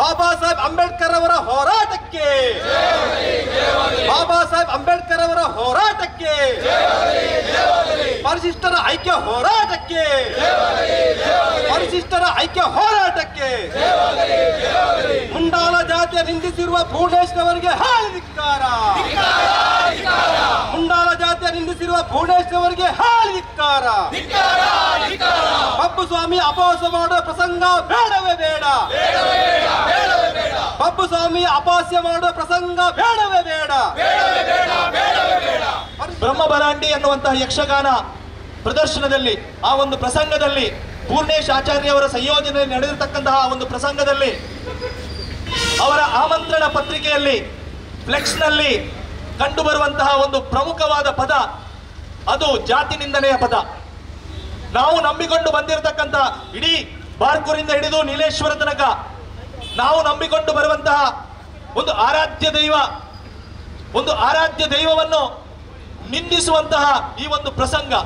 ಬಾಬಾ ಸಾಹೇಬ್ ಅಂಬೇಡ್ಕರ್ ಅವರ ಹೋರಾಟಕ್ಕೆ ಬಾಬಾ ಸಾಹೇಬ್ ಅಂಬೇಡ್ಕರ್ ಅವರ ಹೋರಾಟಕ್ಕೆ ಪರಿಶಿಷ್ಟರ ಐಕ್ಯ ಹೋರಾಟಕ್ಕೆ ಪರಿಶಿಷ್ಟರ ಐಕ್ಯ ಹೋರಾಟಕ್ಕೆ ಮುಂಡಾಲ ಜಾತಿಯ ನಿಂದಿಸಿರುವ ಪೂರ್ಣೇಶ್ವರಿಗೆ ಹಾಳಿಧಿಕ್ಕಾರ ಮುಂಡಾಲ ಜಾತಿಯ ನಿಂದಿಸಿರುವ ಪೂರ್ಣೇಶ್ವರಿಗೆ ಹಾಳಿಧಿಕ್ಕಾರ ಬಬ್ಬು ಸ್ವಾಮಿ ಅಪವಾಸ ಮಾಡುವ ಪ್ರಸಂಗ ಬೇಡವೇ ಬೇಡ ಬಬ್ಬು ಸ್ವಾಮಿ ಅಪಹಾಸ್ಯ ಮಾಡುವ ಪ್ರಸಂಗ ಬೇಡವೇ ಬೇಡ ಬ್ರಹ್ಮಬರಾಂಡಿ ಅನ್ನುವಂತಹ ಯಕ್ಷಗಾನ ಪ್ರದರ್ಶನದಲ್ಲಿ ಆ ಒಂದು ಪ್ರಸಂಗದಲ್ಲಿ ಪೂರ್ಣೇಶ್ ಆಚಾರ್ಯವರ ಸಂಯೋಜನೆಯಲ್ಲಿ ನಡೆದಿರತಕ್ಕಂತಹ ಆ ಒಂದು ಪ್ರಸಂಗದಲ್ಲಿ ಅವರ ಆಮಂತ್ರಣ ಪತ್ರಿಕೆಯಲ್ಲಿ ಫ್ಲೆಕ್ಸ್ನಲ್ಲಿ ಕಂಡುಬರುವಂತಹ ಒಂದು ಪ್ರಮುಖವಾದ ಪದ ಅದು ಜಾತಿ ನಿಂದನೆಯ ಪದ ನಾವು ನಂಬಿಕೊಂಡು ಬಂದಿರತಕ್ಕಂಥ ಇಡೀ ಬಾರ್ಕೂರಿಂದ ಹಿಡಿದು ನೀಲೇಶ್ವರ ತನಕ ನಾವು ನಂಬಿಕೊಂಡು ಬರುವಂತಹ ಒಂದು ಆರಾಧ್ಯ ದೈವ ಒಂದು ಆರಾಧ್ಯ ದೈವವನ್ನು ನಿಂದಿಸುವಂತಹ ಈ ಒಂದು ಪ್ರಸಂಗ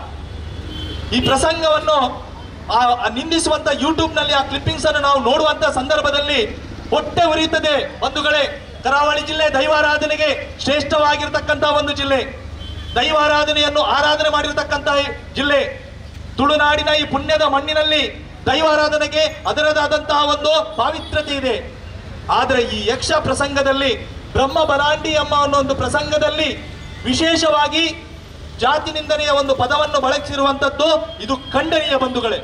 ಈ ಪ್ರಸಂಗವನ್ನು ಆ ಆ ನಿಂದಿಸುವಂತ ಯೂಟ್ಯೂಬ್ ನಲ್ಲಿ ಆ ಕ್ಲಿಪ್ಪಿಂಗ್ಸ್ ಅನ್ನು ನಾವು ನೋಡುವಂತ ಸಂದರ್ಭದಲ್ಲಿ ಹೊಟ್ಟೆ ಉರಿಯುತ್ತದೆ ಬಂಧುಗಳೇ ಕರಾವಳಿ ಜಿಲ್ಲೆ ದೈವಾರಾಧನೆಗೆ ಶ್ರೇಷ್ಠವಾಗಿರ್ತಕ್ಕಂಥ ಒಂದು ಜಿಲ್ಲೆ ದೈವಾರಾಧನೆಯನ್ನು ಆರಾಧನೆ ಮಾಡಿರ್ತಕ್ಕಂಥ ಜಿಲ್ಲೆ ತುಳುನಾಡಿನ ಈ ಪುಣ್ಯದ ಮಣ್ಣಿನಲ್ಲಿ ದೈವಾರಾಧನೆಗೆ ಅದರದಾದಂತಹ ಒಂದು ಪಾವಿತ್ರತೆ ಇದೆ ಆದರೆ ಈ ಯಕ್ಷ ಪ್ರಸಂಗದಲ್ಲಿ ಬ್ರಹ್ಮ ಬಲಾಂಡಿ ಎಂಬ ಅನ್ನೋ ಒಂದು ಪ್ರಸಂಗದಲ್ಲಿ ವಿಶೇಷವಾಗಿ ಜಾತಿ ನಿಂದನೆಯ ಒಂದು ಪದವನ್ನು ಬಳಸಿರುವಂತದ್ದು ಇದು ಖಂಡನೀಯ ಬಂಧುಗಳೇ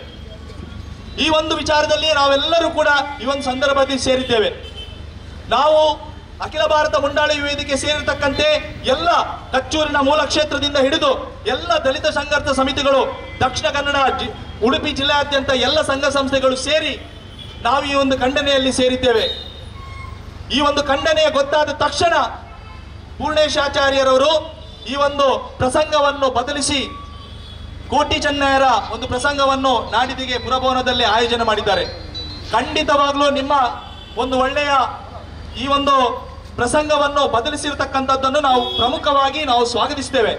ಈ ಒಂದು ವಿಚಾರದಲ್ಲಿ ನಾವೆಲ್ಲರೂ ಕೂಡ ಈ ಒಂದು ಸಂದರ್ಭದಲ್ಲಿ ಸೇರಿದ್ದೇವೆ ನಾವು ಅಖಿಲ ಭಾರತ ಮುಂಡಾಳಿ ವೇದಿಕೆ ಸೇರಿರ್ತಕ್ಕಂತೆ ಎಲ್ಲ ಕಚ್ಚೂರಿನ ಮೂಲ ಕ್ಷೇತ್ರದಿಂದ ಹಿಡಿದು ಎಲ್ಲ ದಲಿತ ಸಂಘರ್ಷ ಸಮಿತಿಗಳು ದಕ್ಷಿಣ ಕನ್ನಡ ಜಿ- ಉಡುಪಿ ಜಿಲ್ಲೆಯಾದ್ಯಂತ ಎಲ್ಲ ಸಂಘ ಸಂಸ್ಥೆಗಳು ಸೇರಿ ನಾವು ಈ ಒಂದು ಖಂಡನೆಯಲ್ಲಿ ಸೇರಿದ್ದೇವೆ ಈ ಒಂದು ಖಂಡನೆಯ ಗೊತ್ತಾದ ತಕ್ಷಣ ಪೂರ್ಣೇಶಾಚಾರ್ಯರವರು ಈ ಒಂದು ಪ್ರಸಂಗವನ್ನು ಬದಲಿಸಿ ಕೋಟಿ ಚೆನ್ನಯ್ಯರ ಒಂದು ಪ್ರಸಂಗವನ್ನು ನಾಡಿದಿಗೆ ಪುರಭವನದಲ್ಲಿ ಆಯೋಜನೆ ಮಾಡಿದ್ದಾರೆ ಖಂಡಿತವಾಗ್ಲೂ ನಿಮ್ಮ ಒಂದು ಒಳ್ಳೆಯ ಈ ಒಂದು ಪ್ರಸಂಗವನ್ನು ಬದಲಿಸಿರ್ತಕ್ಕಂಥದ್ದನ್ನು ನಾವು ಪ್ರಮುಖವಾಗಿ ನಾವು ಸ್ವಾಗತಿಸ್ತೇವೆ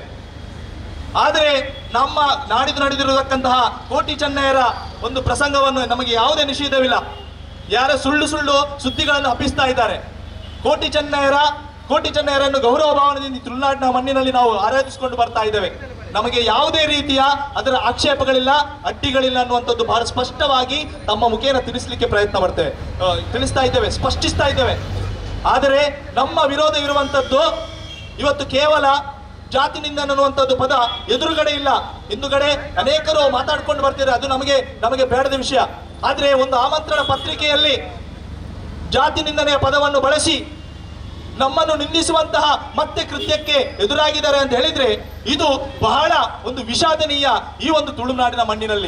ಆದರೆ ನಮ್ಮ ನಾಡಿದು ನಡೆದಿರತಕ್ಕಂತಹ ಕೋಟಿ ಚೆನ್ನಯ್ಯರ ಒಂದು ಪ್ರಸಂಗವನ್ನು ನಮಗೆ ಯಾವುದೇ ನಿಷೇಧವಿಲ್ಲ ಯಾರ ಸುಳ್ಳು ಸುಳ್ಳು ಸುದ್ದಿಗಳನ್ನು ಹಬ್ಬಿಸ್ತಾ ಇದ್ದಾರೆ ಕೋಟಿ ಚೆನ್ನಯ್ಯರ ಕೋಟಿ ಚೆನ್ನಯ್ಯರನ್ನು ಗೌರವ ಭಾವನೆಯಿಂದ ಈ ತುಳುನಾಡಿನ ಮಣ್ಣಿನಲ್ಲಿ ನಾವು ಆರಾಧಿಸಿಕೊಂಡು ಬರ್ತಾ ಇದ್ದೇವೆ ನಮಗೆ ಯಾವುದೇ ರೀತಿಯ ಅದರ ಆಕ್ಷೇಪಗಳಿಲ್ಲ ಅಡ್ಡಿಗಳಿಲ್ಲ ಅನ್ನುವಂಥದ್ದು ಬಹಳ ಸ್ಪಷ್ಟವಾಗಿ ತಮ್ಮ ಮುಖೇನ ತಿಳಿಸಲಿಕ್ಕೆ ಪ್ರಯತ್ನ ಮಾಡ್ತೇವೆ ಆ, ತಿಳಿಸ್ತಾ ಇದ್ದೇವೆ ಸ್ಪಷ್ಟಿಸ್ತಾ ಇದ್ದೇವೆ ಆದರೆ ನಮ್ಮ ವಿರೋಧ ಇರುವಂಥದ್ದು ಇವತ್ತು ಕೇವಲ ಜಾತಿ ನಿಂದನೆ ಅನ್ನುವಂಥದ್ದು ಪದ ಎದುರುಗಡೆ ಇಲ್ಲ ಹಿಂದುಗಡೆ ಅನೇಕರು ಮಾತಾಡ್ಕೊಂಡು ಬರ್ತಾರೆ ಅದು ನಮಗೆ ನಮಗೆ ಬೇಡದ ವಿಷಯ ಆದರೆ ಒಂದು ಆಮಂತ್ರಣ ಪತ್ರಿಕೆಯಲ್ಲಿ ಜಾತಿ ನಿಂದನೆಯ ಪದವನ್ನು ಬಳಸಿ ನಮ್ಮನ್ನು ನಿಂದಿಸುವಂತಹ ಮತ್ತೆ ಕೃತ್ಯಕ್ಕೆ ಎದುರಾಗಿದ್ದಾರೆ ಅಂತ ಹೇಳಿದ್ರೆ ಇದು ಬಹಳ ಒಂದು ವಿಷಾದನೀಯ ಈ ಒಂದು ತುಳುನಾಡಿನ ಮಣ್ಣಿನಲ್ಲಿ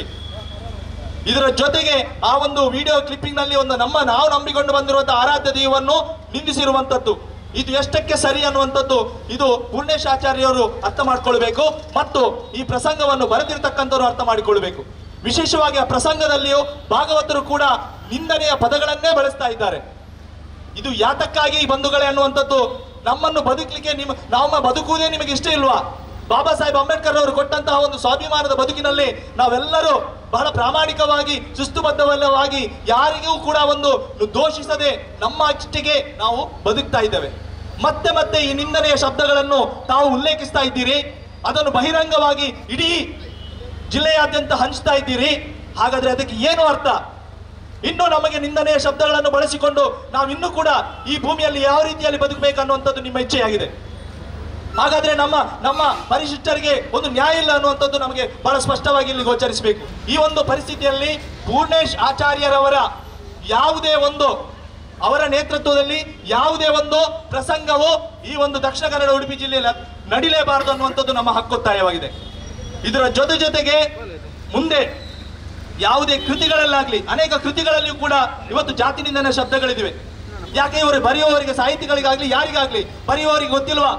ಇದರ ಜೊತೆಗೆ ಆ ಒಂದು ವಿಡಿಯೋ ಕ್ಲಿಪ್ಪಿಂಗ್ ನಲ್ಲಿ ಒಂದು ನಮ್ಮ ನಾವು ನಂಬಿಕೊಂಡು ಬಂದಿರುವಂತಹ ಆರಾಧ್ಯ ದೈವವನ್ನು ನಿಂದಿಸಿರುವಂತದ್ದು ಇದು ಎಷ್ಟಕ್ಕೆ ಸರಿ ಅನ್ನುವಂಥದ್ದು ಇದು ಪೂರ್ಣೇಶಾಚಾರ್ಯರು ಅರ್ಥ ಮಾಡ್ಕೊಳ್ಬೇಕು ಮತ್ತು ಈ ಪ್ರಸಂಗವನ್ನು ಬರೆದಿರ್ತಕ್ಕಂಥವ್ರು ಅರ್ಥ ಮಾಡಿಕೊಳ್ಬೇಕು ವಿಶೇಷವಾಗಿ ಆ ಪ್ರಸಂಗದಲ್ಲಿಯೂ ಭಾಗವತರು ಕೂಡ ನಿಂದನೆಯ ಪದಗಳನ್ನೇ ಬಳಸ್ತಾ ಇದ್ದಾರೆ ಇದು ಯಾತಕ್ಕಾಗಿ ಬಂಧುಗಳೇ ಅನ್ನುವಂಥದ್ದು ನಮ್ಮನ್ನು ಬದುಕಲಿಕ್ಕೆ ನಿಮ್ಮ ನಮ್ಮ ಬದುಕುವುದೇ ನಿಮಗೆ ಇಷ್ಟ ಇಲ್ವಾ ಬಾಬಾ ಸಾಹೇಬ್ ಅಂಬೇಡ್ಕರ್ ಅವರು ಕೊಟ್ಟಂತಹ ಒಂದು ಸ್ವಾಭಿಮಾನದ ಬದುಕಿನಲ್ಲಿ ನಾವೆಲ್ಲರೂ ಬಹಳ ಪ್ರಾಮಾಣಿಕವಾಗಿ ಶಿಸ್ತುಬದ್ಧವಲ್ಲವಾಗಿ ಯಾರಿಗೂ ಕೂಡ ಒಂದು ದೋಷಿಸದೆ ನಮ್ಮ ಅಷ್ಟಿಗೆ ನಾವು ಬದುಕ್ತಾ ಇದ್ದೇವೆ ಮತ್ತೆ ಮತ್ತೆ ಈ ನಿಂದನೆಯ ಶಬ್ದಗಳನ್ನು ತಾವು ಉಲ್ಲೇಖಿಸ್ತಾ ಇದ್ದೀರಿ ಅದನ್ನು ಬಹಿರಂಗವಾಗಿ ಇಡೀ ಜಿಲ್ಲೆಯಾದ್ಯಂತ ಹಂಚ್ತಾ ಇದ್ದೀರಿ ಹಾಗಾದ್ರೆ ಅದಕ್ಕೆ ಏನು ಅರ್ಥ ಇನ್ನು ನಮಗೆ ನಿಂದನೆಯ ಶಬ್ದಗಳನ್ನು ಬಳಸಿಕೊಂಡು ನಾವು ಇನ್ನೂ ಕೂಡ ಈ ಭೂಮಿಯಲ್ಲಿ ಯಾವ ರೀತಿಯಲ್ಲಿ ಬದುಕಬೇಕು ಅನ್ನುವಂಥದ್ದು ನಿಮ್ಮ ಇಚ್ಛೆಯಾಗಿದೆ ಹಾಗಾದ್ರೆ ನಮ್ಮ ನಮ್ಮ ಪರಿಶಿಷ್ಟರಿಗೆ ಒಂದು ನ್ಯಾಯ ಇಲ್ಲ ಅನ್ನುವಂಥದ್ದು ನಮಗೆ ಬಹಳ ಸ್ಪಷ್ಟವಾಗಿ ಇಲ್ಲಿ ಗೋಚರಿಸಬೇಕು ಈ ಒಂದು ಪರಿಸ್ಥಿತಿಯಲ್ಲಿ ಪೂರ್ಣೇಶ್ ಆಚಾರ್ಯರವರ ಯಾವುದೇ ಒಂದು ಅವರ ನೇತೃತ್ವದಲ್ಲಿ ಯಾವುದೇ ಒಂದು ಪ್ರಸಂಗವು ಈ ಒಂದು ದಕ್ಷಿಣ ಕನ್ನಡ ಉಡುಪಿ ಜಿಲ್ಲೆಯಲ್ಲಿ ನಡಿಲೇಬಾರದು ಅನ್ನುವಂಥದ್ದು ನಮ್ಮ ಹಕ್ಕೊತ್ತಾಯವಾಗಿದೆ ಇದರ ಜೊತೆ ಜೊತೆಗೆ ಮುಂದೆ ಯಾವುದೇ ಕೃತಿಗಳಲ್ಲಾಗ್ಲಿ ಅನೇಕ ಕೃತಿಗಳಲ್ಲಿಯೂ ಕೂಡ ಇವತ್ತು ಜಾತಿ ನಿಂದನೆ ಶಬ್ದಗಳಿವೆ ಯಾಕೆ ಇವರು ಬರೆಯುವವರಿಗೆ ಸಾಹಿತಿಗಳಿಗಾಗ್ಲಿ ಯಾರಿಗಾಗ್ಲಿ ಬರೆಯುವವರಿಗೆ ಗೊತ್ತಿಲ್ವಾ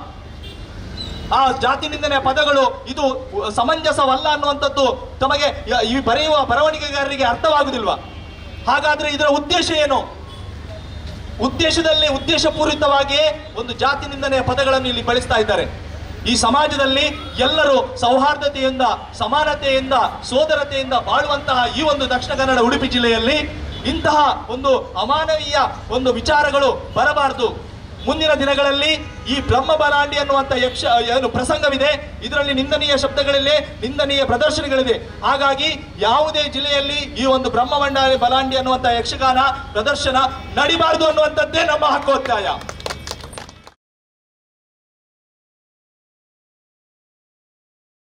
ಆ ಜಾತಿ ನಿಂದನೆಯ ಪದಗಳು ಇದು ಸಮಂಜಸವಲ್ಲ ಅನ್ನುವಂಥದ್ದು ತಮಗೆ ಯ- ಈ ಬರೆಯುವ ಬರವಣಿಗೆಗಾರರಿಗೆ ಅರ್ಥವಾಗುದಿಲ್ವಾ ಹಾಗಾದ್ರೆ ಇದರ ಉದ್ದೇಶ ಏನು ಉದ್ದೇಶದಲ್ಲಿ ಉದ್ದೇಶಪೂರಿತವಾಗಿಯೇ ಒಂದು ಜಾತಿ ನಿಂದನೆಯ ಪದಗಳನ್ನು ಇಲ್ಲಿ ಬಳಸ್ತಾ ಇದ್ದಾರೆ ಈ ಸಮಾಜದಲ್ಲಿ ಎಲ್ಲರೂ ಸೌಹಾರ್ದತೆಯಿಂದ ಸಮಾನತೆಯಿಂದ ಸೋದರತೆಯಿಂದ ಬಾಳುವಂತಹ ಈ ಒಂದು ದಕ್ಷಿಣ ಕನ್ನಡ ಉಡುಪಿ ಜಿಲ್ಲೆಯಲ್ಲಿ ಇಂತಹ ಒಂದು ಅಮಾನವೀಯ ಒಂದು ವಿಚಾರಗಳು ಬರಬಾರದು ಮುಂದಿನ ದಿನಗಳಲ್ಲಿ ಈ ಬ್ರಹ್ಮ ಬಲಾಂಡಿ ಅನ್ನುವಂಥ ಯಕ್ಷ ಏನು ಪ್ರಸಂಗವಿದೆ ಇದರಲ್ಲಿ ನಿಂದನೀಯ ಶಬ್ದಗಳಿವೆ ನಿಂದನೀಯ ಪ್ರದರ್ಶನಗಳಿದೆ ಹಾಗಾಗಿ ಯಾವುದೇ ಜಿಲ್ಲೆಯಲ್ಲಿ ಈ ಒಂದು ಬ್ರಹ್ಮ ಬಂಡಾರಿ ಬಲಾಂಡಿ ಅನ್ನುವಂಥ ಯಕ್ಷಗಾನ ಪ್ರದರ್ಶನ ನಡಿಬಾರದು ಅನ್ನುವಂಥದ್ದೇ ನಮ್ಮ ಹಕ್ಕೊತ್ತಾಯ